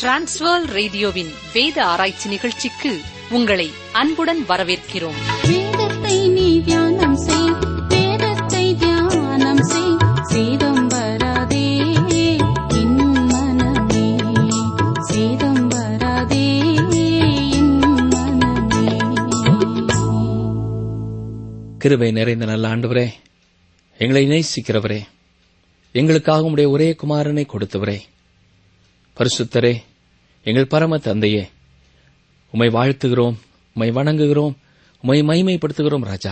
transfer ரேடியோவின் வேத ஆராய்ச்சி நிகழ்ச்சிக்கு உங்களை அன்புடன் வரவேற்கிறோம் வேதத்தை நீ தியானம் செய் வேதத்தை தியானம் செய் சேதம் வராதே என் மனமே சேதம் வராதே என் மனமே கிருபை நிறைந்த நல்ல ஆண்டவரே எங்களை நேசிக்கிறவரே எங்களுக்காக உடைய ஒரே குமாரனை கொடுத்தவரே பரிசுத்தரே எங்கள் பரம தந்தையே உம்மை வாழ்த்துகிறோம் உம்மை வணங்குகிறோம் உம்மை மைமைப்படுத்துகிறோம் ராஜா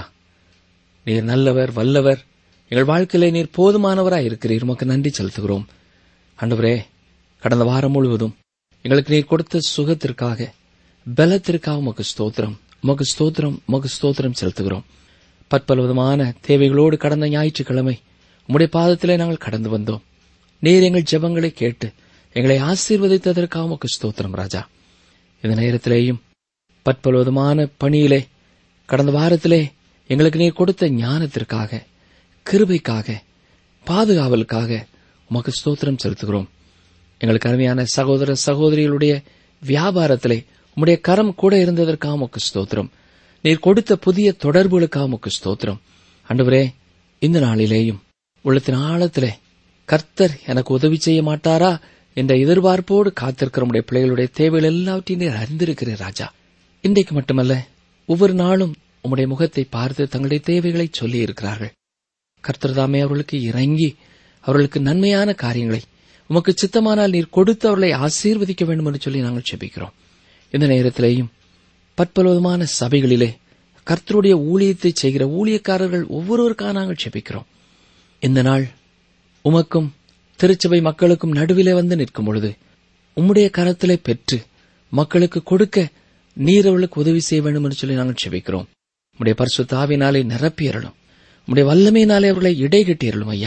நீர் நல்லவர் வல்லவர் எங்கள் வாழ்க்கையிலே நீர் போதுமானவராய் இருக்கிறீர் உமக்கு நன்றி செலுத்துகிறோம் ஆண்டவரே கடந்த வாரம் முழுவதும் எங்களுக்கு நீர் கொடுத்த சுகத்திற்காக பலத்திற்காக உமக்கு ஸ்தோத்திரம் உமக்கு ஸ்தோத்திரம் உமக்கு ஸ்தோத்திரம் செலுத்துகிறோம் பற்பல விதமான தேவைகளோடு கடந்த ஞாயிற்றுக்கிழமை உம்முடைய பாதத்திலே நாங்கள் கடந்து வந்தோம் நீர் எங்கள் ஜெபங்களை கேட்டு எங்களை ஆசீர்வதித்ததற்காக உமக்கு ஸ்தோத்திரம் ராஜா இந்த நேரத்திலேயும் பற்பல விதமான பணியிலே கடந்த வாரத்திலே எங்களுக்கு நீர் கொடுத்த ஞானத்திற்காக கிருபைக்காக பாதுகாவலுக்காக உமக்கு ஸ்தோத்திரம் செலுத்துகிறோம் எங்களுக்கு அருமையான சகோதர சகோதரிகளுடைய வியாபாரத்திலே உம்முடைய கரம் கூட இருந்ததற்காக உமக்கு ஸ்தோத்திரம் நீர் கொடுத்த புதிய தொடர்புகளுக்காக உமக்கு ஸ்தோத்திரம் ஆண்டவரே இந்த நாளிலேயும் உள்ளத்தின் ஆழத்திலே கர்த்தர் எனக்கு உதவி செய்ய மாட்டாரா என்ற எதிர்பார்ப்போடு காத்திருக்கிற உடைய பிள்ளைகளுடைய தேவைகள் எல்லாவற்றையும் நீர் அறிந்திருக்கிறீர் ராஜா இன்றைக்கு மட்டுமல்ல ஒவ்வொரு நாளும் உம்முடைய முகத்தை பார்த்து தங்களுடைய தேவைகளை சொல்லி இருக்கிறார்கள் கர்த்தர் தாமே அவர்களுக்கு இறங்கி அவர்களுக்கு நன்மையான காரியங்களை உமக்கு சித்தமானால் நீர் கொடுத்து அவர்களை ஆசீர்வதிக்க வேண்டும் என்று சொல்லி நாங்கள் செபிக்கிறோம் இந்த நேரத்திலேயும் பற்பலவிதமான சபைகளிலே கர்த்தருடைய ஊழியத்தை செய்கிற ஊழியக்காரர்கள் ஒவ்வொருவருக்காக நாங்கள் செபிக்கிறோம் இந்த நாள் உமக்கும் திருச்சபை மக்களுக்கும் நடுவிலே வந்து நிற்கும் பொழுது உம்முடைய கரத்திலே பெற்று மக்களுக்கு கொடுக்க நீர் அவர்களுக்கு உதவி செய்ய வேண்டும் என்று சொல்லி நாங்கள் செபிக்கிறோம் உம்முடைய பரிசுத்த ஆவினாலே நிரப்பியறலும் உம்முடைய வல்லமையினாலே அவர்களை இடைகட்டியறலும் ஐயா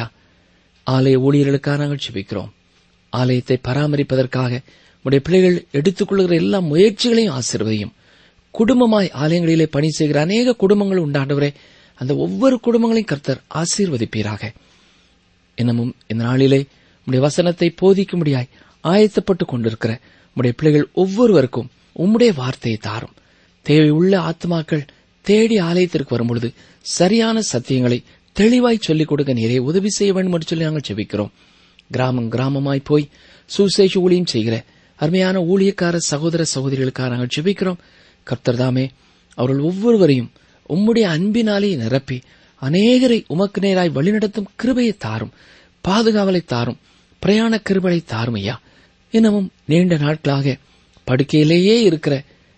ஆலய ஊழியர்களுக்காக நாங்கள் செபிக்கிறோம் ஆலயத்தை பராமரிப்பதற்காக உடைய பிள்ளைகள் எடுத்துக்கொள்கிற எல்லா முயற்சிகளையும் ஆசிர்வதியும் குடும்பமாய் ஆலயங்களிலே பணி செய்கிற அநேக குடும்பங்கள் உண்டாண்டவரே அந்த ஒவ்வொரு குடும்பங்களையும் கர்த்தர் ஆசீர்வதிப்பீராக இன்னமும் இந்த நாளிலே உம்முடைய வசனத்தை போதிக்கும்படியாய் ஆயத்தப்பட்டுக் கொண்டிருக்கிற உம்முடைய பிள்ளைகள் ஒவ்வொருவருக்கும் உம்முடைய வார்த்தையை தாரும் தேவை உள்ள ஆத்மாக்கள் தேடி ஆலயத்திற்கு வரும்பொழுது சரியான சத்தியங்களை தெளிவாய் சொல்லிக் கொடுக்க நீரே உதவி செய்ய வேண்டும் என்று சொல்லி நாங்கள் செபிக்கிறோம் கிராமம் கிராமமாய் போய் சுசேஷ ஊழியம் செய்கிற அருமையான ஊழியக்கார சகோதர சகோதரிகளுக்காக நாங்கள் செபிக்கிறோம் கர்த்தர் தாமே அவர்கள் ஒவ்வொருவரையும் உம்முடைய அன்பினாலே நிரப்பி அநேகரை உமக்கு நேராய் வழிநடத்தும் கிருபையை தாரும் பாதுகாவலை தாரும் பிரயாண கிருபலை தாரும் ஐயா இன்னமும் நீண்ட நாட்களாக படுக்கையிலேயே இருக்கிற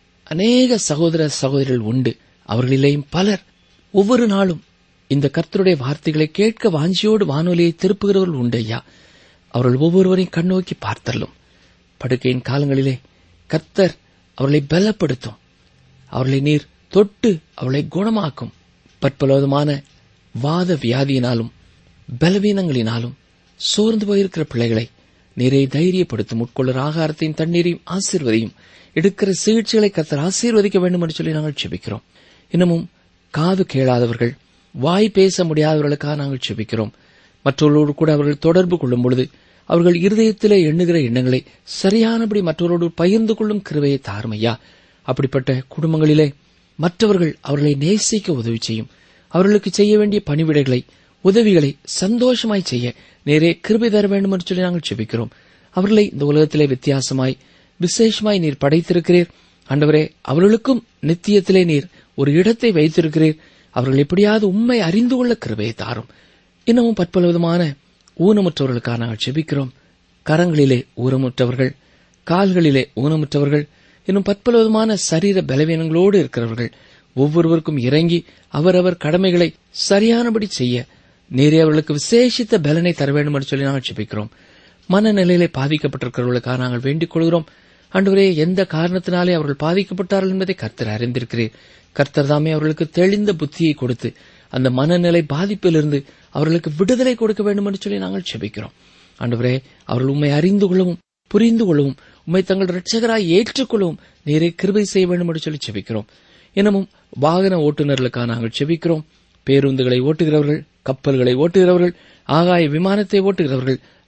அநேக சகோதர சகோதரிகள் உண்டு அவர்களிலேயும் பலர் ஒவ்வொரு நாளும் இந்த கர்த்தருடைய வார்த்தைகளை கேட்க வாஞ்சியோடு வானொலியை திருப்புகிறவர்கள் உண்டு ஐயா அவர்கள் ஒவ்வொருவரையும் கண்ணோக்கி பார்த்தரலும் படுக்கையின் காலங்களிலே கர்த்தர் அவர்களை பலப்படுத்தும் அவர்களை நீர் தொட்டு அவளை குணமாக்கும் பற்பலவிதமான வாத வியாதியினாலும் பலவீனங்களினாலும் சோர்ந்து போயிருக்கிற பிள்ளைகளை நீரை தைரியப்படுத்தும் உட்கொள்ளுற ஆகாரத்தையும் தண்ணீரையும் ஆசீர்வதியும் எடுக்கிற சிகிச்சைகளை கத்தர் ஆசீர்வதிக்க வேண்டும் என்று சொல்லி நாங்கள் செபிக்கிறோம் இன்னமும் காது கேளாதவர்கள் வாய் பேச முடியாதவர்களுக்காக நாங்கள் செபிக்கிறோம் மற்றவர்களோடு கூட அவர்கள் தொடர்பு கொள்ளும் பொழுது அவர்கள் இருதயத்திலே எண்ணுகிற எண்ணங்களை சரியானபடி மற்றவரோடு பகிர்ந்து கொள்ளும் கிருவையை தாருமையா அப்படிப்பட்ட குடும்பங்களிலே மற்றவர்கள் அவர்களை நேசிக்க உதவி செய்யும் அவர்களுக்கு செய்ய வேண்டிய பணிவிடைகளை உதவிகளை சந்தோஷமாய் செய்ய நேரே கிருபை தர வேண்டும் என்று சொல்லி நாங்கள் செபிக்கிறோம் அவர்களை இந்த உலகத்திலே வித்தியாசமாய் விசேஷமாய் நீர் படைத்திருக்கிறீர் ஆண்டவரே அவர்களுக்கும் நித்தியத்திலே நீர் ஒரு இடத்தை வைத்திருக்கிறீர் அவர்கள் எப்படியாவது உண்மை அறிந்து கொள்ள கிருபையை தாரும் இன்னமும் பற்பல விதமான ஊனமுற்றவர்களுக்காக நாங்கள் செபிக்கிறோம் கரங்களிலே ஊனமுற்றவர்கள் கால்களிலே ஊனமுற்றவர்கள் இன்னும் பற்பல விதமான சரீர பலவீனங்களோடு இருக்கிறவர்கள் ஒவ்வொருவருக்கும் இறங்கி அவரவர் கடமைகளை சரியானபடி செய்ய நேரே அவர்களுக்கு விசேஷித்த பலனை தர வேண்டும் என்று சொல்லி நாங்கள் செபிக்கிறோம் மனநிலையிலே பாதிக்கப்பட்டிருக்கிறவர்களுக்காக நாங்கள் வேண்டிக் கொள்கிறோம் ஆண்டவரே எந்த காரணத்தினாலே அவர்கள் பாதிக்கப்பட்டார்கள் என்பதை கர்த்தர் அறிந்திருக்கிறீர் கர்த்தர் தாமே அவர்களுக்கு தெளிந்த புத்தியை கொடுத்து அந்த மனநிலை பாதிப்பிலிருந்து அவர்களுக்கு விடுதலை கொடுக்க வேண்டும் என்று சொல்லி நாங்கள் செபிக்கிறோம் ஆண்டவரே அவர்கள் உண்மை அறிந்து கொள்ளவும் புரிந்து கொள்ளவும் உண்மை தங்கள் இரட்சகராய் ஏற்றுக்கொள்ளவும் நீரை கிருபை செய்ய வேண்டும் என்று சொல்லி செபிக்கிறோம் இன்னமும் வாகன ஓட்டுநர்களுக்காக நாங்கள் செபிக்கிறோம் பேருந்துகளை ஓட்டுகிறவர்கள் கப்பல்களை ஓட்டுகிறவர்கள் ஆகாய விமானத்தை ஓட்டுகிறவர்கள்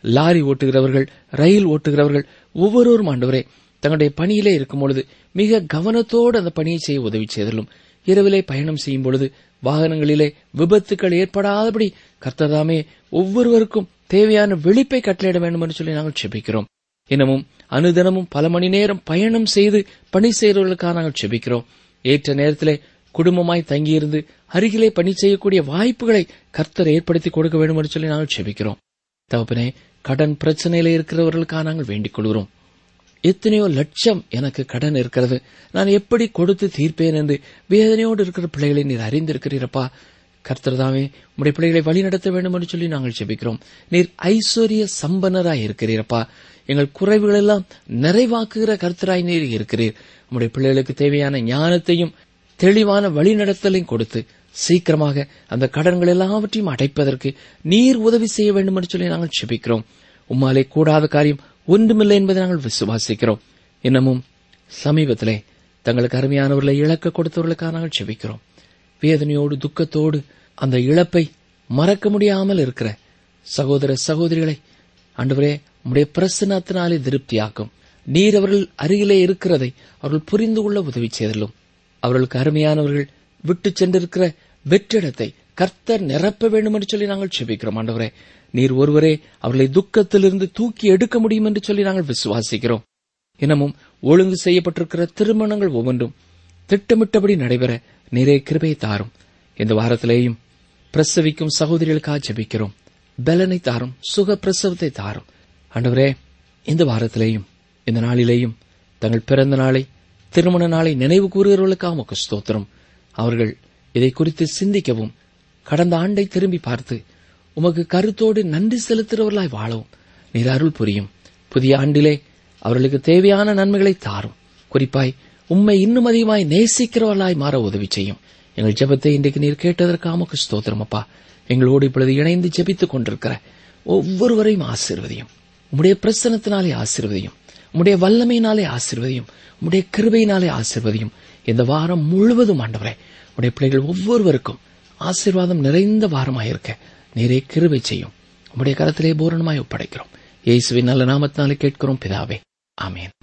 லாரி ஓட்டுகிறவர்கள் ரயில் ஓட்டுகிறவர்கள் ஒவ்வொருவரும் ஆண்டவரே தங்களுடைய பணியிலே இருக்கும் பொழுது மிக கவனத்தோடு அந்த பணியை செய்ய உதவி செய்தலும் இரவிலே பயணம் செய்யும் பொழுது வாகனங்களிலே விபத்துக்கள் ஏற்படாதபடி கர்த்ததாமே ஒவ்வொருவருக்கும் தேவையான விழிப்பை கட்டளையிட வேண்டும் என்று சொல்லி நாங்கள் செபிக்கிறோம் இன்னமும் அனுதினமும் பல மணி நேரம் பயணம் செய்து பணி செய்கிறவர்களுக்காக நாங்கள் செபிக்கிறோம் ஏற்ற நேரத்திலே குடும்பமாய் தங்கியிருந்து அருகிலே பணி செய்யக்கூடிய வாய்ப்புகளை கர்த்தர் ஏற்படுத்தி கொடுக்க வேண்டும் என்று சொல்லி நாங்கள் செபிக்கிறோம் தகப்பனே கடன் பிரச்சனையில இருக்கிறவர்களுக்காக நாங்கள் வேண்டிக் கொள்கிறோம் எத்தனையோ லட்சம் எனக்கு கடன் இருக்கிறது நான் எப்படி கொடுத்து தீர்ப்பேன் என்று வேதனையோடு இருக்கிற பிள்ளைகளை நீர் அறிந்திருக்கிறீரப்பா கர்த்தர்தாமே உடைய பிள்ளைகளை வழிநடத்த வேண்டும் என்று சொல்லி நாங்கள் ஜெபிக்கிறோம் நீர் ஐஸ்வர்ய சம்பன்னராய் இருக்கிறீரப்பா எங்கள் குறைவுகளெல்லாம் நிறைவாக்குகிற கர்த்தராய் நீர் இருக்கிறீர் உம்முடைய பிள்ளைகளுக்கு தேவையான ஞானத்தையும் தெளிவான வழிநடத்தலையும் கொடுத்து சீக்கிரமாக அந்த கடன்கள் எல்லாவற்றையும் அடைப்பதற்கு நீர் உதவி செய்ய வேண்டும் என்று சொல்லி நாங்கள் செபிக்கிறோம் உம்மாலே கூடாத காரியம் ஒன்றுமில்லை என்பதை நாங்கள் விசுவாசிக்கிறோம் இன்னமும் சமீபத்திலே தங்களுக்கு அருமையானவர்களை இழக்க கொடுத்தவர்களுக்காக நாங்கள் செபிக்கிறோம் வேதனையோடு துக்கத்தோடு அந்த இழப்பை மறக்க முடியாமல் இருக்கிற சகோதர சகோதரிகளை ஆண்டவரே உம்முடைய பிரசனத்தினாலே திருப்தியாக்கும் நீர் அவர்கள் அருகிலே இருக்கிறதை அவர்கள் புரிந்து கொள்ள உதவி செய்தலும் அவர்களுக்கு அருமையானவர்கள் விட்டு சென்றிருக்கிற வெற்றிடத்தை கர்த்தர் நிரப்ப வேண்டும் என்று சொல்லி நாங்கள் செபிக்கிறோம் ஆண்டவரே நீர் ஒருவரே அவர்களை துக்கத்திலிருந்து தூக்கி எடுக்க முடியும் என்று சொல்லி நாங்கள் விசுவாசிக்கிறோம் இன்னமும் ஒழுங்கு செய்யப்பட்டிருக்கிற திருமணங்கள் ஒவ்வொன்றும் திட்டமிட்டபடி நடைபெற நிறைய கிருபையை தாரும் இந்த வாரத்திலேயும் பிரசவிக்கும் சகோதரிகளுக்காக ஜெபிக்கிறோம் பலனை தாரும் சுக பிரசவத்தை தாரும் ஆண்டவரே இந்த வாரத்திலேயும் இந்த நாளிலேயும் தங்கள் பிறந்த நாளை திருமண நாளை நினைவு கூறுகிறவர்களுக்காக உமக்கு ஸ்தோத்திரம் அவர்கள் இதை குறித்து சிந்திக்கவும் கடந்த ஆண்டை திரும்பி பார்த்து உமக்கு கருத்தோடு நன்றி செலுத்துகிறவர்களாய் வாழவும் நீர் அருள் புரியும் புதிய ஆண்டிலே அவர்களுக்கு தேவையான நன்மைகளை தாரும் குறிப்பாய் உம்மை இன்னும் அதிகமாய் நேசிக்கிறவர்களாய் மாற உதவி செய்யும் எங்கள் ஜெபத்தை இன்றைக்கு நீர் கேட்டதற்காக உமக்கு ஸ்தோத்திரம் அப்பா எங்களோடு இப்பொழுது இணைந்து ஜெபித்துக் கொண்டிருக்கிற ஒவ்வொருவரையும் ஆசீர்வதியும் உம்முடைய பிரசனத்தினாலே ஆசீர்வதியும் உம்முடைய வல்லமையினாலே ஆசீர்வதியும் உம்முடைய கிருபையினாலே ஆசீர்வதியும் இந்த வாரம் முழுவதும் ஆண்டவரே உடைய பிள்ளைகள் ஒவ்வொருவருக்கும் ஆசீர்வாதம் நிறைந்த வாரமாயிருக்க நீரே கிருபை செய்யும் உம்முடைய கரத்திலே பூரணமாய் ஒப்படைக்கிறோம் இயேசுவின் நல்ல நாமத்தினாலே கேட்கிறோம் பிதாவே ஆமேன்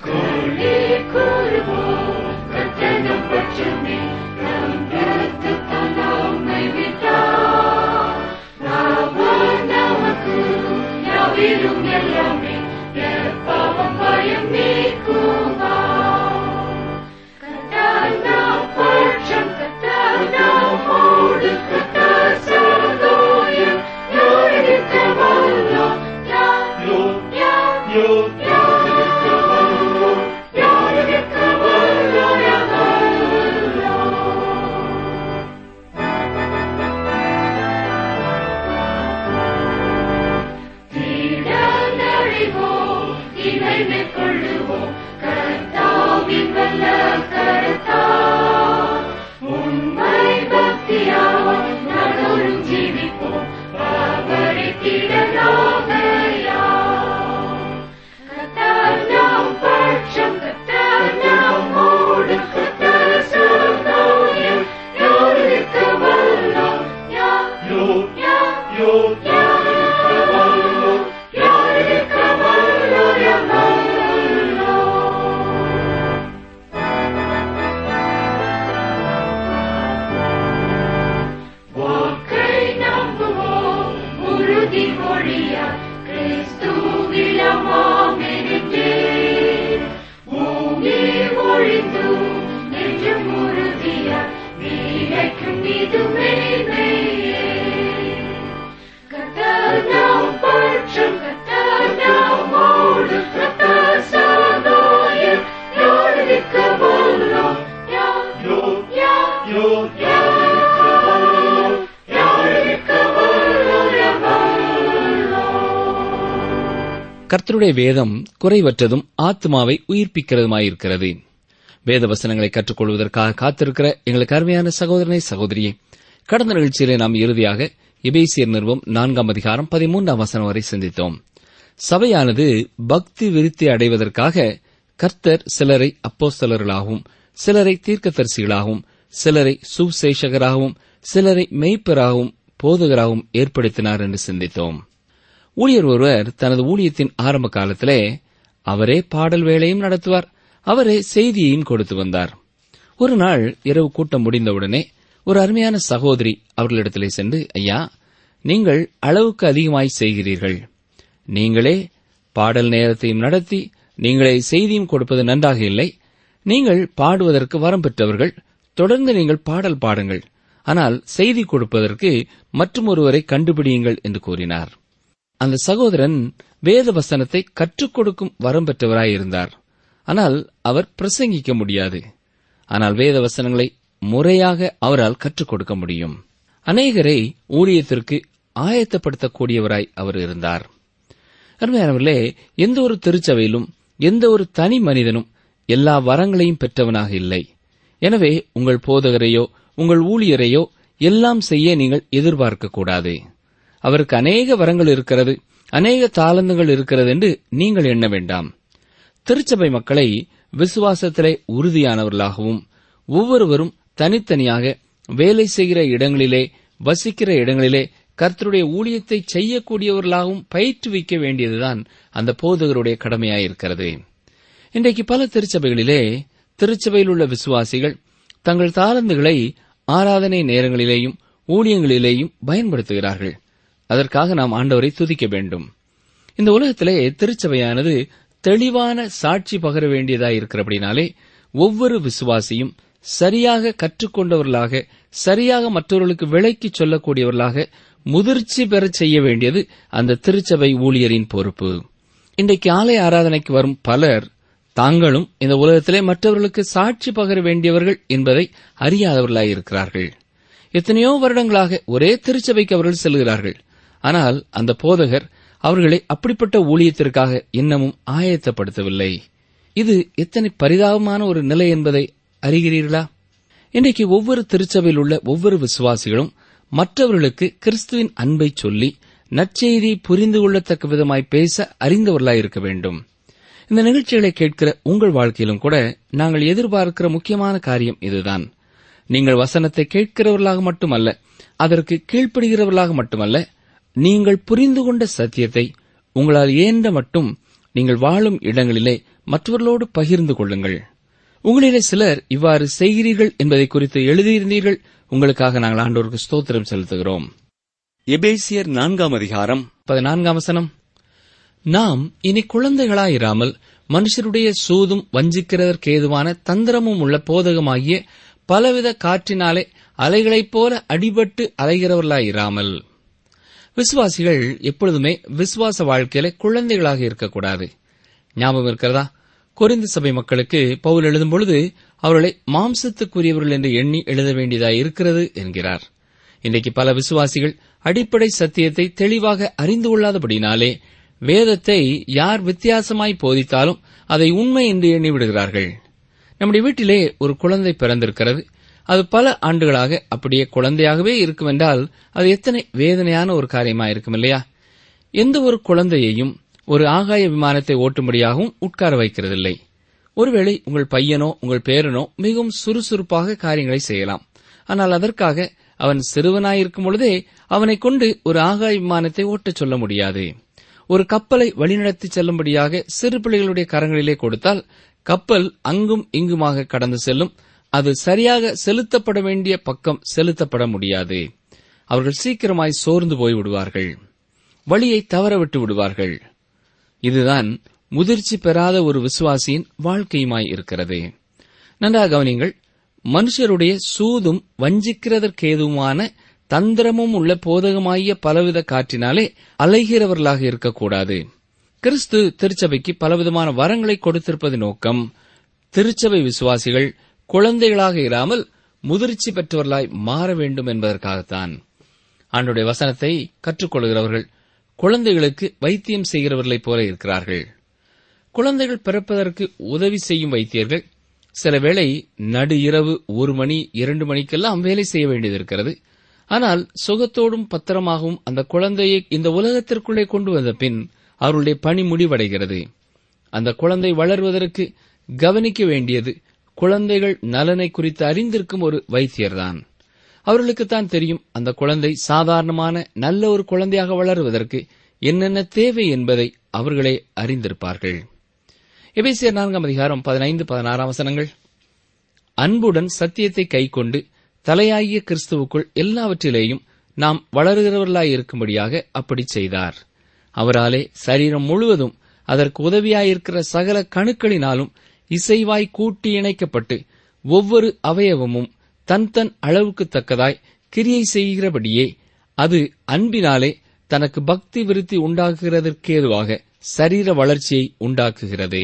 கர்த்தருடைய வேதம் குறைவற்றதும் ஆத்மாவை உயிர்ப்பிக்கிறதுமாயிருக்கிறது வேத வசனங்களை கற்றுக்கொள்வதற்காக காத்திருக்கிற எங்களுக்கு அருமையான சகோதரனை சகோதரியே கடந்த நிகழ்ச்சியிலே நாம் இறுதியாக எபேசியர் நிறுவம் நான்காம் அதிகாரம் பதிமூன்றாம் வசனம் வரை சிந்தித்தோம் சபையானது பக்தி விருத்தி அடைவதற்காக கர்த்தர் சிலரை அப்போஸ்தலர்களாகவும் சிலரை தீர்க்கதரிசிகளாகவும் சிலரை சுசேஷகராகவும் சிலரை மெய்ப்பராகவும் போதகராகவும் ஏற்படுத்தினார் என்று சிந்தித்தோம் ஊழியர் ஒருவர் தனது ஊழியத்தின் ஆரம்ப காலத்திலே அவரே பாடல் வேலையும் நடத்துவார் அவரே செய்தியையும் கொடுத்து வந்தார் ஒரு நாள் இரவு கூட்டம் முடிந்தவுடனே ஒரு அருமையான சகோதரி அவர்களிடத்திலே சென்று ஐயா நீங்கள் அளவுக்கு அதிகமாய் செய்கிறீர்கள் நீங்களே பாடல் நேரத்தையும் நடத்தி நீங்களே செய்தியும் கொடுப்பது நன்றாக இல்லை நீங்கள் பாடுவதற்கு வரம் பெற்றவர்கள் தொடர்ந்து நீங்கள் பாடல் பாடுங்கள் ஆனால் செய்தி கொடுப்பதற்கு மற்றும் ஒருவரை கண்டுபிடியுங்கள் என்று கூறினார் அந்த சகோதரன் வேத வசனத்தை கற்றுக் கொடுக்கும் வரம் பெற்றவராயிருந்தார் ஆனால் அவர் பிரசங்கிக்க முடியாது ஆனால் வேத வசனங்களை முறையாக அவரால் கற்றுக் கொடுக்க முடியும் அநேகரை ஊழியத்திற்கு ஆயத்தப்படுத்தக்கூடியவராய் அவர் இருந்தார் அருமையானவர்களே எந்த ஒரு திருச்சபையிலும் எந்த ஒரு தனி மனிதனும் எல்லா வரங்களையும் பெற்றவனாக இல்லை எனவே உங்கள் போதகரையோ உங்கள் ஊழியரையோ எல்லாம் செய்ய நீங்கள் எதிர்பார்க்க கூடாது அவருக்கு அநேக வரங்கள் இருக்கிறது அநேக தாளந்துகள் இருக்கிறது என்று நீங்கள் எண்ண வேண்டாம் திருச்சபை மக்களை விசுவாசத்திலே உறுதியானவர்களாகவும் ஒவ்வொருவரும் தனித்தனியாக வேலை செய்கிற இடங்களிலே வசிக்கிற இடங்களிலே கர்த்தருடைய ஊழியத்தை செய்யக்கூடியவர்களாகவும் பயிற்றுவிக்க வேண்டியதுதான் அந்த போதகருடைய கடமையாயிருக்கிறது இன்றைக்கு பல திருச்சபைகளிலே திருச்சபையில் உள்ள விசுவாசிகள் தங்கள் தாளந்துகளை ஆராதனை நேரங்களிலேயும் ஊழியங்களிலேயும் பயன்படுத்துகிறார்கள் அதற்காக நாம் ஆண்டவரை துதிக்க வேண்டும் இந்த உலகத்திலே திருச்சபையானது தெளிவான சாட்சி பகர வேண்டியதாய் இருக்கிறபடினாலே ஒவ்வொரு விசுவாசியும் சரியாக கற்றுக்கொண்டவர்களாக சரியாக மற்றவர்களுக்கு விலைக்கு சொல்லக்கூடியவர்களாக முதிர்ச்சி பெறச் செய்ய வேண்டியது அந்த திருச்சபை ஊழியரின் பொறுப்பு இன்றைக்கு ஆலய ஆராதனைக்கு வரும் பலர் தாங்களும் இந்த உலகத்திலே மற்றவர்களுக்கு சாட்சி பகர வேண்டியவர்கள் என்பதை அறியாதவர்களாயிருக்கிறார்கள் எத்தனையோ வருடங்களாக ஒரே திருச்சபைக்கு அவர்கள் செல்கிறார்கள் ஆனால் அந்த போதகர் அவர்களை அப்படிப்பட்ட ஊழியத்திற்காக இன்னமும் ஆயத்தப்படுத்தவில்லை இது எத்தனை பரிதாபமான ஒரு நிலை என்பதை அறிகிறீர்களா இன்றைக்கு ஒவ்வொரு திருச்சபையில் உள்ள ஒவ்வொரு விசுவாசிகளும் மற்றவர்களுக்கு கிறிஸ்துவின் அன்பை சொல்லி நற்செய்தியை புரிந்து கொள்ளத்தக்க விதமாய் பேச அறிந்தவர்களாய் இருக்க வேண்டும் இந்த நிகழ்ச்சிகளை கேட்கிற உங்கள் வாழ்க்கையிலும் கூட நாங்கள் எதிர்பார்க்கிற முக்கியமான காரியம் இதுதான் நீங்கள் வசனத்தை கேட்கிறவர்களாக மட்டுமல்ல அதற்கு கீழ்ப்படுகிறவர்களாக மட்டுமல்ல நீங்கள் புரிந்து கொண்ட சத்தியத்தை உங்களால் இயன்ற மட்டும் நீங்கள் வாழும் இடங்களிலே மற்றவர்களோடு பகிர்ந்து கொள்ளுங்கள் உங்களிலே சிலர் இவ்வாறு செய்கிறீர்கள் என்பதை குறித்து எழுதியிருந்தீர்கள் உங்களுக்காக நாங்கள் ஆண்டோருக்கு ஸ்தோத்திரம் செலுத்துகிறோம் எபேசியர் நான்காம் அதிகாரம் பதினான்காம் வசனம் நாம் இனி குழந்தைகளாயிராமல் மனுஷருடைய சூதும் வஞ்சிக்கிறதற்கேதுவான தந்திரமும் உள்ள போதகமாகிய பலவித காற்றினாலே அலைகளைப் போல அடிபட்டு அலைகிறவர்களாயிராமல் விசுவாசிகள் எப்பொழுதுமே விசுவாச வாழ்க்கையில குழந்தைகளாக இருக்கக்கூடாது ஞாபகம் இருக்கிறதா கொரிந்து சபை மக்களுக்கு பவுல் எழுதும் பொழுது அவர்களை மாம்சத்துக்குரியவர்கள் என்று எண்ணி எழுத வேண்டியதாய் இருக்கிறது என்கிறார் இன்றைக்கு பல விசுவாசிகள் அடிப்படை சத்தியத்தை தெளிவாக அறிந்து கொள்ளாதபடினாலே வேதத்தை யார் வித்தியாசமாய் போதித்தாலும் அதை உண்மை என்று எண்ணி விடுகிறார்கள் நம்முடைய வீட்டிலே ஒரு குழந்தை பிறந்திருக்கிறது அது பல ஆண்டுகளாக அப்படியே குழந்தையாகவே இருக்கும் என்றால் அது எத்தனை வேதனையான ஒரு காரியமா இருக்கும் இல்லையா எந்த ஒரு குழந்தையையும் ஒரு ஆகாய விமானத்தை ஓட்டும்படியாகவும் உட்கார வைக்கிறதில்லை ஒருவேளை உங்கள் பையனோ உங்கள் பேரனோ மிகவும் சுறுசுறுப்பாக காரியங்களை செய்யலாம் ஆனால் அதற்காக அவன் சிறுவனாயிருக்கும் பொழுதே அவனைக் கொண்டு ஒரு ஆகாய விமானத்தை ஓட்டச் சொல்ல முடியாது ஒரு கப்பலை வழிநடத்தி செல்லும்படியாக சிறு பிள்ளைகளுடைய கரங்களிலே கொடுத்தால் கப்பல் அங்கும் இங்குமாக கடந்து செல்லும் அது சரியாக செலுத்தப்பட வேண்டிய பக்கம் செலுத்தப்பட முடியாது அவர்கள் சீக்கிரமாய் சோர்ந்து போய் விடுவார்கள் வழியை தவற விட்டு விடுவார்கள் இதுதான் முதிர்ச்சி பெறாத ஒரு விசுவாசியின் வாழ்க்கையுமாய் இருக்கிறது நன்றாக கவனிங்கள் மனுஷருடைய சூதும் வஞ்சிக்கிறதற்கேதுமான தந்திரமும் உள்ள போதகமாகிய பலவித காற்றினாலே அலைகிறவர்களாக இருக்கக்கூடாது கிறிஸ்து திருச்சபைக்கு பலவிதமான வரங்களை கொடுத்திருப்பது நோக்கம் திருச்சபை விசுவாசிகள் குழந்தைகளாக இராமல் முதிர்ச்சி பெற்றவர்களாய் மாற வேண்டும் என்பதற்காகத்தான் ஆண்டுடைய வசனத்தை கற்றுக்கொள்கிறவர்கள் குழந்தைகளுக்கு வைத்தியம் செய்கிறவர்களைப் போல இருக்கிறார்கள் குழந்தைகள் பிறப்பதற்கு உதவி செய்யும் வைத்தியர்கள் சில வேளை நடு இரவு ஒரு மணி இரண்டு மணிக்கெல்லாம் வேலை செய்ய வேண்டியது இருக்கிறது ஆனால் சுகத்தோடும் பத்திரமாகவும் அந்த குழந்தையை இந்த உலகத்திற்குள்ளே கொண்டு வந்த பின் அவருடைய பணி முடிவடைகிறது அந்த குழந்தை வளர்வதற்கு கவனிக்க வேண்டியது குழந்தைகள் நலனை குறித்து அறிந்திருக்கும் ஒரு வைத்தியர்தான் அவர்களுக்குத்தான் தெரியும் அந்த குழந்தை சாதாரணமான நல்ல ஒரு குழந்தையாக வளருவதற்கு என்னென்ன தேவை என்பதை அவர்களே அறிந்திருப்பார்கள் எபேசியர் நான்காம் அதிகாரம் பதினைந்து பதினாறாம் வசனங்கள் அன்புடன் சத்தியத்தை கைக்கொண்டு தலையாகிய கிறிஸ்துவுக்குள் எல்லாவற்றிலேயும் நாம் வளருகிறவர்களாய் இருக்கும்படியாக அப்படி செய்தார் அவராலே சரீரம் முழுவதும் அதற்கு உதவியாயிருக்கிற சகல கணுக்களினாலும் இசைவாய் கூட்டி இணைக்கப்பட்டு ஒவ்வொரு அவயவமும் தன் தன் அளவுக்கு தக்கதாய் கிரியை செய்கிறபடியே அது அன்பினாலே தனக்கு பக்தி விருத்தி உண்டாக்குகிறதற்கேதுவாக சரீர வளர்ச்சியை உண்டாக்குகிறது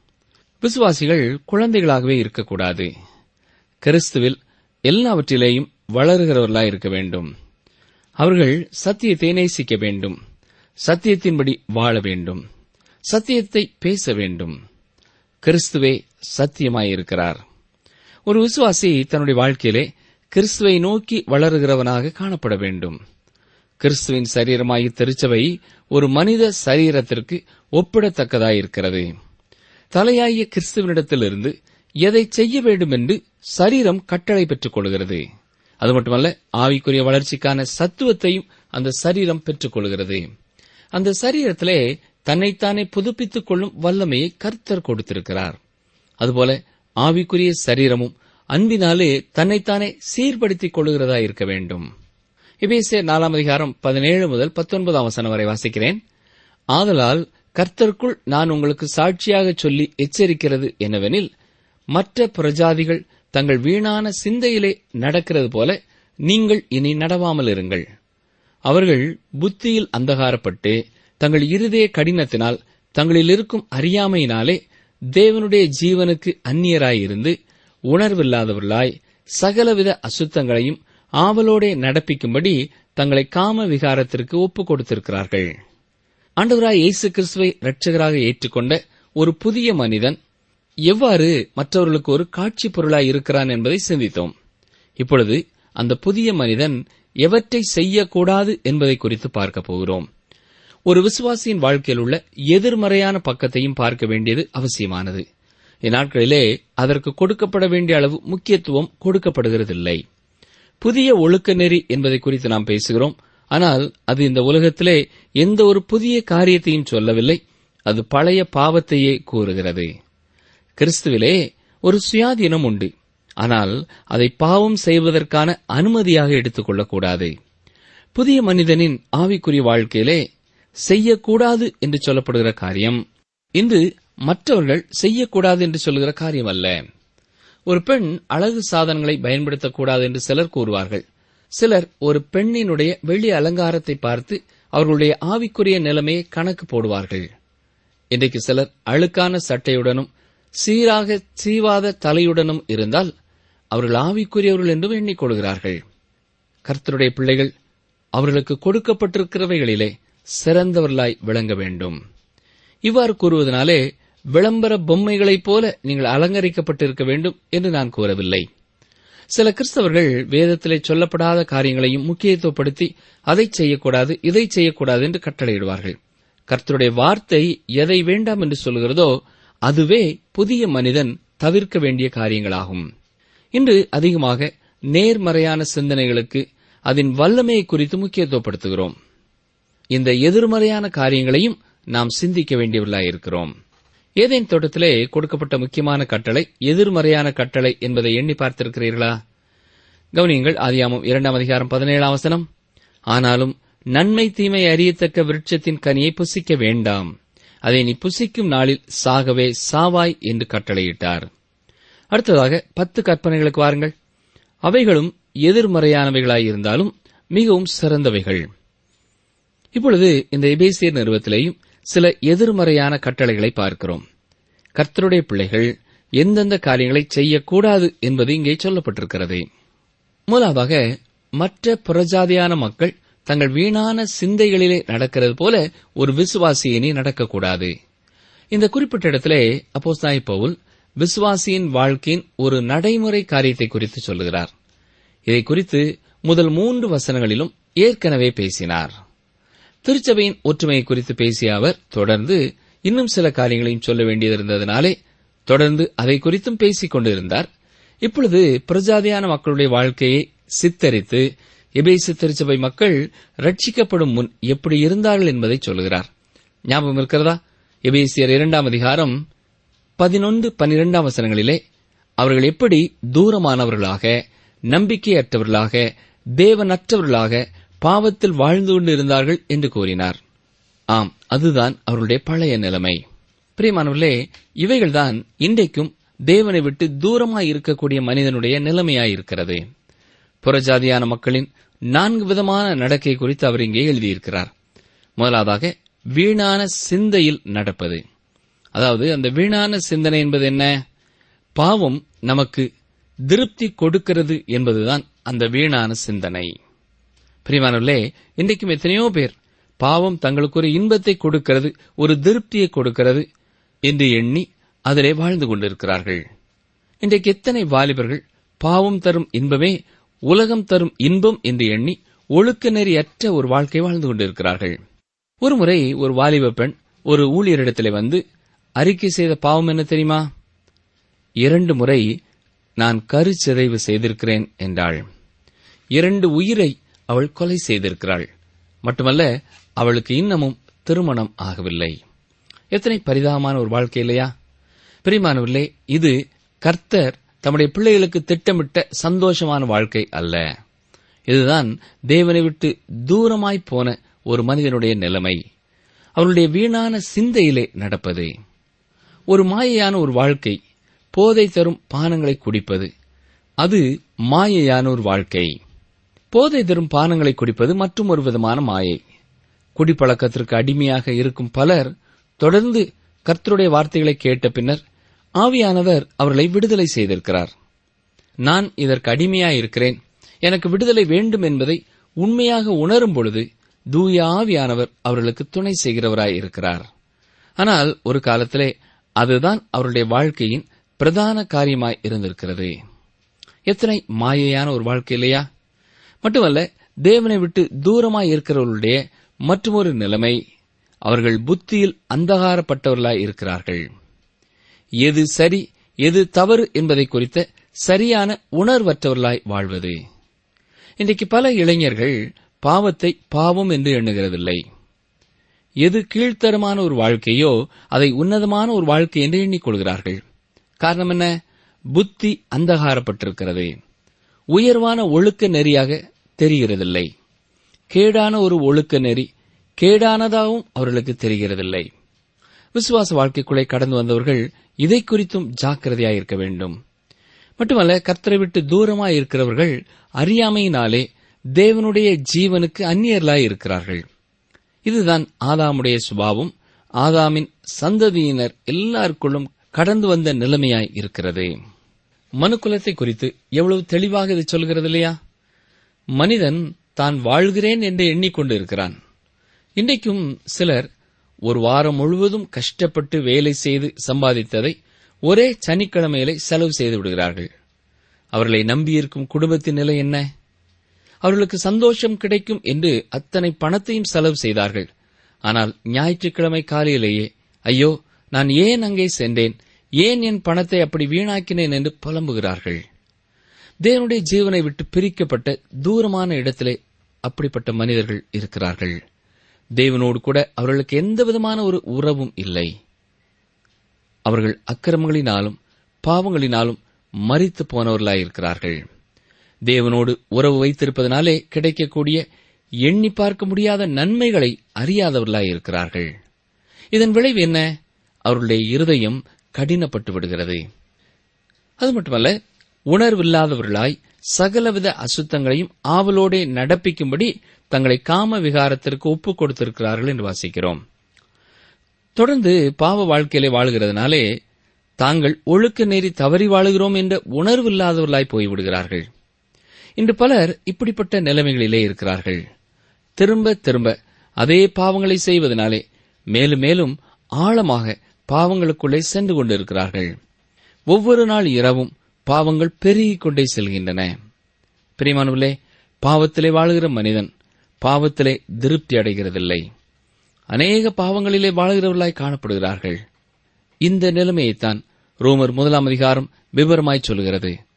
விசுவாசிகள் குழந்தைகளாகவே இருக்கக்கூடாது கிறிஸ்துவில் எல்லாவற்றிலேயும் வளருகிறவர்களாய் இருக்க வேண்டும் அவர்கள் சத்தியத்தை நேசிக்க வேண்டும் சத்தியத்தின்படி வாழ வேண்டும் சத்தியத்தை பேச வேண்டும் கிறிஸ்துவே சத்தியமாயிருக்கிறார் ஒரு விசுவாசி தன்னுடைய வாழ்க்கையிலே கிறிஸ்துவை நோக்கி வளருகிறவனாக காணப்பட வேண்டும் கிறிஸ்துவின் சரீரமாகி திருச்சபை ஒரு மனித சரீரத்திற்கு ஒப்பிடத்தக்கதாயிருக்கிறது தலையாகிய கிறிஸ்துவனிடத்திலிருந்து எதை செய்ய வேண்டும் என்று சரீரம் கட்டளை பெற்றுக் கொள்கிறது அது மட்டுமல்ல ஆவிக்குரிய வளர்ச்சிக்கான சத்துவத்தையும் அந்த சரீரம் பெற்றுக் கொள்கிறது அந்த சரீரத்திலே தன்னைத்தானே புதுப்பித்துக் கொள்ளும் வல்லமையை கர்த்தர் கொடுத்திருக்கிறார் அதுபோல ஆவிக்குரிய சரீரமும் அன்பினாலே தன்னைத்தானே சீர்படுத்திக் கொள்ளுகிறதா இருக்க வேண்டும் எபேசிய நாலாம் அதிகாரம் பதினேழு முதல் பத்தொன்பதாம் வசனம் வரை வாசிக்கிறேன் ஆதலால் கர்த்தருக்குள் நான் உங்களுக்கு சாட்சியாக சொல்லி எச்சரிக்கிறது என்னவெனில் மற்ற பிரஜாதிகள் தங்கள் வீணான சிந்தையிலே நடக்கிறது போல நீங்கள் இனி நடவாமல் இருங்கள் அவர்கள் புத்தியில் அந்தகாரப்பட்டு தங்கள் இருதய கடினத்தினால் தங்களில் இருக்கும் அறியாமையினாலே தேவனுடைய ஜீவனுக்கு அந்நியராயிருந்து உணர்வில்லாதவர்களாய் சகலவித அசுத்தங்களையும் ஆவலோடே நடப்பிக்கும்படி தங்களை காம விகாரத்திற்கு ஒப்புக் கொடுத்திருக்கிறார்கள் ஆண்டவராய் இயேசு கிறிஸ்துவை இரட்சகராக ஏற்றுக்கொண்ட ஒரு புதிய மனிதன் எவ்வாறு மற்றவர்களுக்கு ஒரு காட்சி பொருளாய் இருக்கிறான் என்பதை சிந்தித்தோம் இப்பொழுது அந்த புதிய மனிதன் எவற்றை செய்யக்கூடாது என்பதை குறித்து பார்க்க போகிறோம் ஒரு விசுவாசியின் வாழ்க்கையில் உள்ள எதிர்மறையான பக்கத்தையும் பார்க்க வேண்டியது அவசியமானது இந்நாட்களிலே அதற்கு கொடுக்கப்பட வேண்டிய அளவு முக்கியத்துவம் கொடுக்கப்படுகிறதில்லை புதிய ஒழுக்க நெறி என்பதை குறித்து நாம் பேசுகிறோம் ஆனால் அது இந்த உலகத்திலே எந்த ஒரு புதிய காரியத்தையும் சொல்லவில்லை அது பழைய பாவத்தையே கூறுகிறது கிறிஸ்துவிலே ஒரு சுயாதீனம் உண்டு ஆனால் அதை பாவம் செய்வதற்கான அனுமதியாக எடுத்துக் கொள்ளக்கூடாது புதிய மனிதனின் ஆவிக்குரிய வாழ்க்கையிலே செய்யக்கூடாது என்று சொல்லப்படுகிற காரியம் இன்று மற்றவர்கள் செய்யக்கூடாது என்று சொல்கிற காரியம் அல்ல ஒரு பெண் அழகு சாதனங்களை பயன்படுத்தக்கூடாது என்று சிலர் கூறுவார்கள் சிலர் ஒரு பெண்ணினுடைய வெள்ளி அலங்காரத்தை பார்த்து அவர்களுடைய ஆவிக்குரிய நிலைமையை கணக்கு போடுவார்கள் இன்றைக்கு சிலர் அழுக்கான சட்டையுடனும் சீராக சீவாத தலையுடனும் இருந்தால் அவர்கள் ஆவிக்குரியவர்கள் என்றும் எண்ணிக்கொள்கிறார்கள் கர்த்தருடைய பிள்ளைகள் அவர்களுக்கு கொடுக்கப்பட்டிருக்கிறவைகளிலே சிறந்தவர்களாய் விளங்க வேண்டும் இவ்வாறு கூறுவதனாலே விளம்பர பொம்மைகளைப் போல நீங்கள் அலங்கரிக்கப்பட்டிருக்க வேண்டும் என்று நான் கூறவில்லை சில கிறிஸ்தவர்கள் வேதத்திலே சொல்லப்படாத காரியங்களையும் முக்கியத்துவப்படுத்தி அதை செய்யக்கூடாது இதை செய்யக்கூடாது என்று கட்டளையிடுவார்கள் கர்த்தருடைய வார்த்தை எதை வேண்டாம் என்று சொல்கிறதோ அதுவே புதிய மனிதன் தவிர்க்க வேண்டிய காரியங்களாகும் இன்று அதிகமாக நேர்மறையான சிந்தனைகளுக்கு அதன் வல்லமையை குறித்து முக்கியத்துவப்படுத்துகிறோம் இந்த எதிர்மறையான காரியங்களையும் நாம் சிந்திக்க வேண்டியவர்களாயிருக்கிறோம் ஏதேன் தோட்டத்திலே கொடுக்கப்பட்ட முக்கியமான கட்டளை எதிர்மறையான கட்டளை என்பதை எண்ணி பார்த்திருக்கிறீர்களா கவனியங்கள் ஆதியாமம் இரண்டாம் அதிகாரம் பதினேழாம் வசனம் ஆனாலும் நன்மை தீமை அறியத்தக்க விருட்சத்தின் கனியை புசிக்க வேண்டாம் அதை நீ புசிக்கும் நாளில் சாகவே சாவாய் என்று கட்டளையிட்டார் அடுத்ததாக பத்து கற்பனைகளுக்கு வாருங்கள் அவைகளும் எதிர்மறையானவைகளாயிருந்தாலும் மிகவும் சிறந்தவைகள் இப்பொழுது இந்த எபேசியர் நிறுவத்திலேயும் சில எதிர்மறையான கட்டளைகளை பார்க்கிறோம் கர்த்தருடைய பிள்ளைகள் எந்தெந்த காரியங்களை செய்யக்கூடாது என்பது இங்கே சொல்லப்பட்டிருக்கிறது முதலாவதாக மற்ற புறஜாதியான மக்கள் தங்கள் வீணான சிந்தைகளிலே நடக்கிறது போல ஒரு விசுவாசியினி நடக்கக்கூடாது இந்த குறிப்பிட்ட இடத்திலே அப்போஸ்தாய் பவுல் விசுவாசியின் வாழ்க்கையின் ஒரு நடைமுறை காரியத்தை குறித்து சொல்லுகிறார் இதை குறித்து முதல் மூன்று வசனங்களிலும் ஏற்கனவே பேசினார் திருச்சபையின் ஒற்றுமையை குறித்து பேசிய அவர் தொடர்ந்து இன்னும் சில காரியங்களையும் சொல்ல வேண்டியதிருந்ததினாலே தொடர்ந்து அதை குறித்தும் பேசிக் கொண்டிருந்தார் இப்பொழுது பிரஜாதியான மக்களுடைய வாழ்க்கையை சித்தரித்து எபேசு திருச்சபை மக்கள் ரட்சிக்கப்படும் முன் எப்படி இருந்தார்கள் என்பதை சொல்கிறார் ஞாபகம் இருக்கிறதா எபேசியர் இரண்டாம் அதிகாரம் பதினொன்று பன்னிரெண்டாம் வசனங்களிலே அவர்கள் எப்படி தூரமானவர்களாக நம்பிக்கையற்றவர்களாக தேவனற்றவர்களாக பாவத்தில் வாழ்ந்து கொண்டு இருந்தார்கள் என்று கூறினார் ஆம் அதுதான் அவருடைய பழைய நிலைமை பிரியமானவர்களே இவைகள்தான் இன்றைக்கும் தேவனை விட்டு தூரமாய் இருக்கக்கூடிய மனிதனுடைய நிலைமையாயிருக்கிறது புறஜாதியான மக்களின் நான்கு விதமான நடக்கை குறித்து அவர் இங்கே எழுதியிருக்கிறார் முதலாவதாக வீணான சிந்தையில் நடப்பது அதாவது அந்த வீணான சிந்தனை என்பது என்ன பாவம் நமக்கு திருப்தி கொடுக்கிறது என்பதுதான் அந்த வீணான சிந்தனை பிரிவானவர்களே இன்றைக்கும் எத்தனையோ பேர் பாவம் தங்களுக்கு ஒரு இன்பத்தை கொடுக்கிறது ஒரு திருப்தியை கொடுக்கிறது என்று எண்ணி அதிலே வாழ்ந்து கொண்டிருக்கிறார்கள் இன்றைக்கு எத்தனை வாலிபர்கள் பாவம் தரும் இன்பமே உலகம் தரும் இன்பம் என்று எண்ணி ஒழுக்க நெறியற்ற ஒரு வாழ்க்கை வாழ்ந்து கொண்டிருக்கிறார்கள் ஒருமுறை ஒரு வாலிப பெண் ஒரு ஊழியரிடத்திலே வந்து அறிக்கை செய்த பாவம் என்ன தெரியுமா இரண்டு முறை நான் கருச்சிதைவு செய்திருக்கிறேன் என்றாள் இரண்டு உயிரை அவள் கொலை செய்திருக்கிறாள் மட்டுமல்ல அவளுக்கு இன்னமும் திருமணம் ஆகவில்லை எத்தனை பரிதாபமான ஒரு வாழ்க்கை இல்லையா பிரிமானவில்லை இது கர்த்தர் தம்முடைய பிள்ளைகளுக்கு திட்டமிட்ட சந்தோஷமான வாழ்க்கை அல்ல இதுதான் தேவனை விட்டு தூரமாய் போன ஒரு மனிதனுடைய நிலைமை அவருடைய வீணான சிந்தையிலே நடப்பது ஒரு மாயையான ஒரு வாழ்க்கை போதை தரும் பானங்களை குடிப்பது அது மாயையான ஒரு வாழ்க்கை போதை தரும் பானங்களை குடிப்பது மற்றும் ஒரு விதமான மாயை குடிப்பழக்கத்திற்கு அடிமையாக இருக்கும் பலர் தொடர்ந்து கர்த்தருடைய வார்த்தைகளை கேட்ட பின்னர் ஆவியானவர் அவர்களை விடுதலை செய்திருக்கிறார் நான் இதற்கு அடிமையாயிருக்கிறேன் எனக்கு விடுதலை வேண்டும் என்பதை உண்மையாக உணரும் பொழுது தூய ஆவியானவர் அவர்களுக்கு துணை செய்கிறவராய் இருக்கிறார் ஆனால் ஒரு காலத்திலே அதுதான் அவருடைய வாழ்க்கையின் பிரதான காரியமாய் இருந்திருக்கிறது எத்தனை மாயையான ஒரு வாழ்க்கை இல்லையா மட்டுமல்ல தேவனை விட்டு தூரமாய் இருக்கிறவர்களுடைய மற்றொரு நிலைமை அவர்கள் புத்தியில் அந்தகாரப்பட்டவர்களாய் இருக்கிறார்கள் எது சரி எது தவறு என்பதை குறித்த சரியான உணர்வற்றவர்களாய் வாழ்வது இன்றைக்கு பல இளைஞர்கள் பாவத்தை பாவம் என்று எண்ணுகிறதில்லை எது கீழ்த்தரமான ஒரு வாழ்க்கையோ அதை உன்னதமான ஒரு வாழ்க்கை என்று எண்ணிக்கொள்கிறார்கள் காரணம் என்ன புத்தி அந்தகாரப்பட்டிருக்கிறது உயர்வான ஒழுக்க நெறியாக தெரிகிறதில்லை கேடான ஒரு ஒழுக்க நெறி கேடானதாகவும் அவர்களுக்கு தெரிகிறதில்லை விசுவாச வாழ்க்கைக்குள்ளே கடந்து வந்தவர்கள் இதை குறித்தும் ஜாக்கிரதையாயிருக்க வேண்டும் மட்டுமல்ல கர்த்தரை விட்டு தூரமாய் இருக்கிறவர்கள் அறியாமையினாலே தேவனுடைய ஜீவனுக்கு அந்நியர்களாய் இருக்கிறார்கள் இதுதான் ஆதாமுடைய சுபாவம் ஆதாமின் சந்ததியினர் எல்லாருக்குள்ளும் கடந்து வந்த நிலைமையாய் இருக்கிறது மனுக்குலத்தை குறித்து எவ்வளவு தெளிவாக இது சொல்கிறது இல்லையா மனிதன் தான் வாழ்கிறேன் என்று எண்ணிக்கொண்டு இருக்கிறான் இன்றைக்கும் சிலர் ஒரு வாரம் முழுவதும் கஷ்டப்பட்டு வேலை செய்து சம்பாதித்ததை ஒரே சனிக்கிழமையிலே செலவு செய்து விடுகிறார்கள் அவர்களை நம்பியிருக்கும் குடும்பத்தின் நிலை என்ன அவர்களுக்கு சந்தோஷம் கிடைக்கும் என்று அத்தனை பணத்தையும் செலவு செய்தார்கள் ஆனால் ஞாயிற்றுக்கிழமை காலையிலேயே ஐயோ நான் ஏன் அங்கே சென்றேன் ஏன் என் பணத்தை அப்படி வீணாக்கினேன் என்று புலம்புகிறார்கள் தேவனுடைய ஜீவனை விட்டு பிரிக்கப்பட்ட தூரமான இடத்திலே அப்படிப்பட்ட மனிதர்கள் இருக்கிறார்கள் தேவனோடு கூட அவர்களுக்கு எந்த விதமான ஒரு உறவும் இல்லை அவர்கள் அக்கிரமங்களினாலும் பாவங்களினாலும் மறித்து போனவர்களாயிருக்கிறார்கள் தேவனோடு உறவு வைத்திருப்பதனாலே கிடைக்கக்கூடிய எண்ணி பார்க்க முடியாத நன்மைகளை அறியாதவர்களாயிருக்கிறார்கள் இதன் விளைவு என்ன அவர்களுடைய இருதயம் கடினப்பட்டு விடுகிறது அது மட்டுமல்ல உணர்வில்லாதவர்களாய் சகலவித அசுத்தங்களையும் ஆவலோடே நடப்பிக்கும்படி தங்களை காம விகாரத்திற்கு ஒப்புக் கொடுத்திருக்கிறார்கள் என்று வாசிக்கிறோம் தொடர்ந்து பாவ வாழ்க்கையிலே வாழ்கிறதுனாலே தாங்கள் ஒழுக்க நெறி தவறி வாழுகிறோம் என்ற உணர்வில்லாதவர்களாய் போய்விடுகிறார்கள் இன்று பலர் இப்படிப்பட்ட நிலைமைகளிலே இருக்கிறார்கள் திரும்ப திரும்ப அதே பாவங்களை செய்வதனாலே மேலும் மேலும் ஆழமாக பாவங்களுக்குள்ளே சென்று கொண்டிருக்கிறார்கள் ஒவ்வொரு நாள் இரவும் பாவங்கள் பெருகிக் கொண்டே செல்கின்றன பிரியமானவர்களே பாவத்திலே வாழுகிற மனிதன் பாவத்திலே திருப்தி அடைகிறதில்லை அநேக பாவங்களிலே வாழ்கிறவர்களாய் காணப்படுகிறார்கள் இந்த நிலைமையைத்தான் ரோமர் முதலாம் அதிகாரம் விவரமாய் சொல்கிறது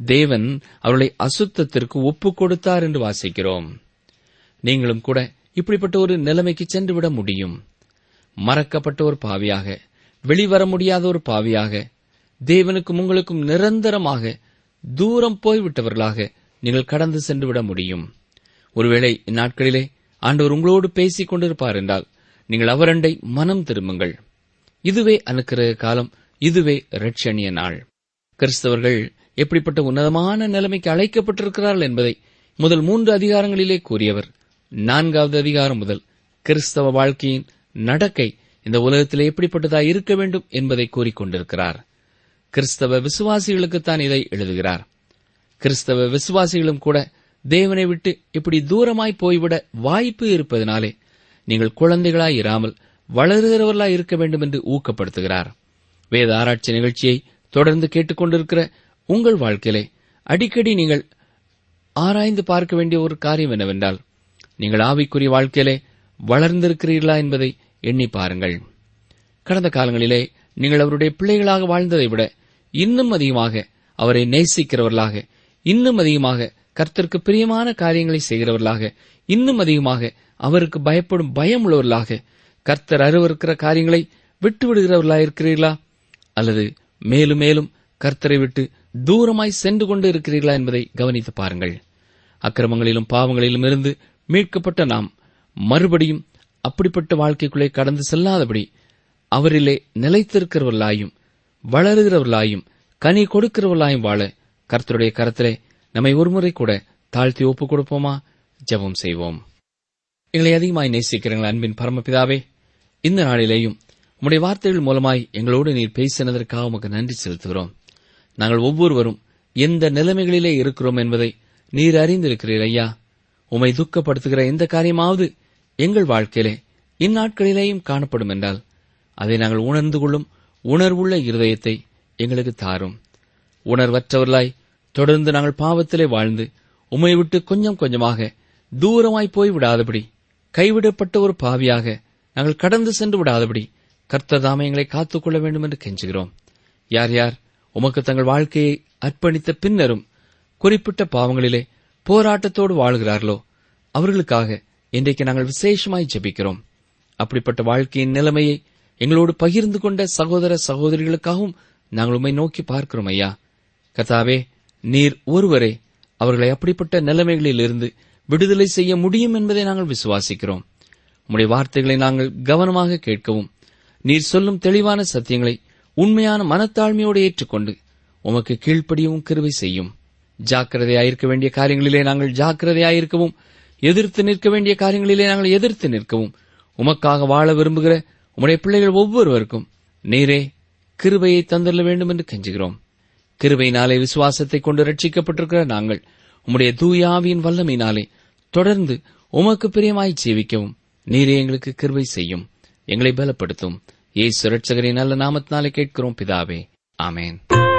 தேவன் அவர்களை அசுத்தத்திற்கு ஒப்புக் கொடுத்தார் என்று வாசிக்கிறோம் நீங்களும் கூட இப்படிப்பட்ட ஒரு நிலைமைக்கு சென்று விட முடியும் மறக்கப்பட்ட ஒரு பாவியாக வெளிவர முடியாத ஒரு பாவியாக தேவனுக்கும் உங்களுக்கும் நிரந்தரமாக தூரம் போய்விட்டவர்களாக நீங்கள் கடந்து சென்று விட முடியும் ஒருவேளை இந்நாட்களிலே ஆண்டவர் உங்களோடு பேசிக் கொண்டிருப்பார் என்றால் நீங்கள் அவரண்டை மனம் திரும்புங்கள் இதுவே அனுக்கிரக காலம் இதுவே இரட்சணிய நாள் கிறிஸ்தவர்கள் எப்படிப்பட்ட உன்னதமான நிலைமைக்கு அழைக்கப்பட்டிருக்கிறார்கள் என்பதை முதல் மூன்று அதிகாரங்களிலே கூறியவர் நான்காவது அதிகாரம் முதல் கிறிஸ்தவ வாழ்க்கையின் நடக்கை இந்த உலகத்திலே எப்படிப்பட்டதாய் இருக்க வேண்டும் என்பதை கூறிக்கொண்டிருக்கிறார் கிறிஸ்தவ விசுவாசிகளுக்குத்தான் இதை எழுதுகிறார் கிறிஸ்தவ விசுவாசிகளும் கூட தேவனை விட்டு இப்படி தூரமாய் போய்விட வாய்ப்பு இருப்பதனாலே நீங்கள் குழந்தைகளாய் இராமல் வளருகிறவர்களாய் இருக்க வேண்டும் என்று ஊக்கப்படுத்துகிறார் வேத ஆராய்ச்சி நிகழ்ச்சியை தொடர்ந்து கேட்டுக்கொண்டிருக்கிற உங்கள் வாழ்க்கையிலே அடிக்கடி நீங்கள் ஆராய்ந்து பார்க்க வேண்டிய ஒரு காரியம் என்னவென்றால் நீங்கள் ஆவிக்குரிய வாழ்க்கையிலே வளர்ந்திருக்கிறீர்களா என்பதை எண்ணி பாருங்கள் கடந்த காலங்களிலே நீங்கள் அவருடைய பிள்ளைகளாக வாழ்ந்ததை விட இன்னும் அதிகமாக அவரை நேசிக்கிறவர்களாக இன்னும் அதிகமாக கர்த்தருக்கு பிரியமான காரியங்களை செய்கிறவர்களாக இன்னும் அதிகமாக அவருக்கு பயப்படும் பயம் உள்ளவர்களாக கர்த்தர் அருவருக்கிற காரியங்களை விட்டு விடுகிறவர்களாக இருக்கிறீர்களா அல்லது மேலும் மேலும் கர்த்தரை விட்டு தூரமாய் சென்று கொண்டு இருக்கிறீர்களா என்பதை கவனித்து பாருங்கள் அக்கிரமங்களிலும் பாவங்களிலும் இருந்து மீட்கப்பட்ட நாம் மறுபடியும் அப்படிப்பட்ட வாழ்க்கைக்குள்ளே கடந்து செல்லாதபடி அவரிலே நிலைத்திருக்கிறவர்களாயும் வளருகிறவர்களாயும் கனி கொடுக்கிறவர்களாயும் வாழ கர்த்தருடைய கரத்திலே நம்மை ஒருமுறை கூட தாழ்த்தி ஒப்புக் கொடுப்போமா ஜெபம் செய்வோம் எங்களை அதிகமாய் நேசிக்கிறீங்கள் அன்பின் பரமபிதாவே இந்த நாளிலேயும் உம்முடைய வார்த்தைகள் மூலமாய் எங்களோடு நீர் பேசினதற்காக உமக்கு நன்றி செலுத்துகிறோம் நாங்கள் ஒவ்வொருவரும் எந்த நிலைமைகளிலே இருக்கிறோம் என்பதை நீர் அறிந்திருக்கிறீர் ஐயா உம்மை துக்கப்படுத்துகிற எந்த காரியமாவது எங்கள் வாழ்க்கையிலே இந்நாட்களிலேயும் காணப்படும் என்றால் அதை நாங்கள் உணர்ந்து கொள்ளும் உணர்வுள்ள இருதயத்தை எங்களுக்கு தாரும் உணர்வற்றவர்களாய் தொடர்ந்து நாங்கள் பாவத்திலே வாழ்ந்து உம்மை விட்டு கொஞ்சம் கொஞ்சமாக தூரமாய் போய் விடாதபடி கைவிடப்பட்ட ஒரு பாவியாக நாங்கள் கடந்து சென்று விடாதபடி கர்த்ததாமே எங்களை காத்துக்கொள்ள வேண்டும் என்று கெஞ்சுகிறோம் யார் யார் உமக்கு தங்கள் வாழ்க்கையை அர்ப்பணித்த பின்னரும் குறிப்பிட்ட பாவங்களிலே போராட்டத்தோடு வாழ்கிறார்களோ அவர்களுக்காக இன்றைக்கு நாங்கள் விசேஷமாய் ஜெபிக்கிறோம் அப்படிப்பட்ட வாழ்க்கையின் நிலைமையை எங்களோடு பகிர்ந்து கொண்ட சகோதர சகோதரிகளுக்காகவும் நாங்கள் உம்மை நோக்கி பார்க்கிறோம் ஐயா கர்த்தாவே நீர் ஒருவரே அவர்களை அப்படிப்பட்ட நிலைமைகளில் இருந்து விடுதலை செய்ய முடியும் என்பதை நாங்கள் விசுவாசிக்கிறோம் உம்முடைய வார்த்தைகளை நாங்கள் கவனமாக கேட்கவும் நீர் சொல்லும் தெளிவான சத்தியங்களை உண்மையான மனத்தாழ்மையோடு ஏற்றுக்கொண்டு உமக்கு கீழ்ப்படியவும் கிருபை செய்யும் ஜாக்கிரதையாயிருக்க வேண்டிய காரியங்களிலே நாங்கள் ஜாக்கிரதையாயிருக்கவும் எதிர்த்து நிற்க வேண்டிய காரியங்களிலே நாங்கள் எதிர்த்து நிற்கவும் உமக்காக வாழ விரும்புகிற உம்முடைய பிள்ளைகள் ஒவ்வொருவருக்கும் நீரே கிருபையை தந்தள்ள வேண்டும் என்று கெஞ்சுகிறோம் கிருபையினாலே விசுவாசத்தை கொண்டு ரட்சிக்கப்பட்டிருக்கிற நாங்கள் உம்முடைய தூயாவியின் வல்லமையினாலே தொடர்ந்து உமக்கு பிரியமாய் ஜீவிக்கவும் நீரே எங்களுக்கு கிருபை செய்யும் எங்களை பலப்படுத்தும் ஏசு ரட்சகரின் நல்ல நாமத்தினாலே கேட்கிறோம் பிதாவே ஆமேன்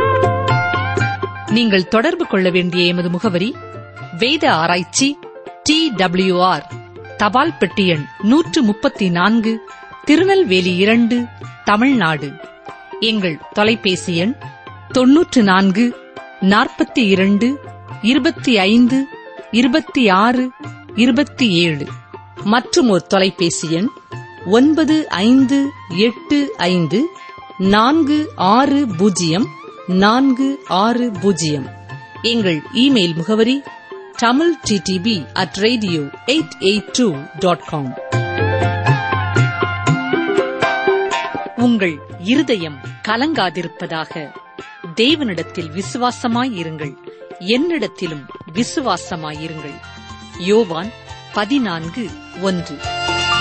நீங்கள் தொடர்பு கொள்ள வேண்டிய எமது முகவரி வேத ஆராய்ச்சி டி டபிள்யூ ஆர் தபால் பெட்டி எண் நூற்று முப்பத்தி நான்கு திருநெல்வேலி இரண்டு தமிழ்நாடு எங்கள் தொலைபேசி எண் தொன்னூற்று நான்கு நாற்பத்தி இரண்டு இருபத்தி ஐந்து இருபத்தி ஆறு இருபத்தி ஏழு மற்றும் ஒரு தொலைபேசி எண் ஒன்பது ஐந்து எட்டு ஐந்து நான்கு ஆறு பூஜ்ஜியம் நான்கு ஆறு பூஜ்ஜியம் எங்கள் இமெயில் முகவரி Tamil DTP at radio eight eight two dot com உங்கள் இருதயம் கலங்காதிருப்பதாக தேவனிடத்தில் விசுவாசமாயிருங்கள் என்னிடத்திலும் விசுவாசமாயிருங்கள் யோவான் பதினான்கு ஒன்று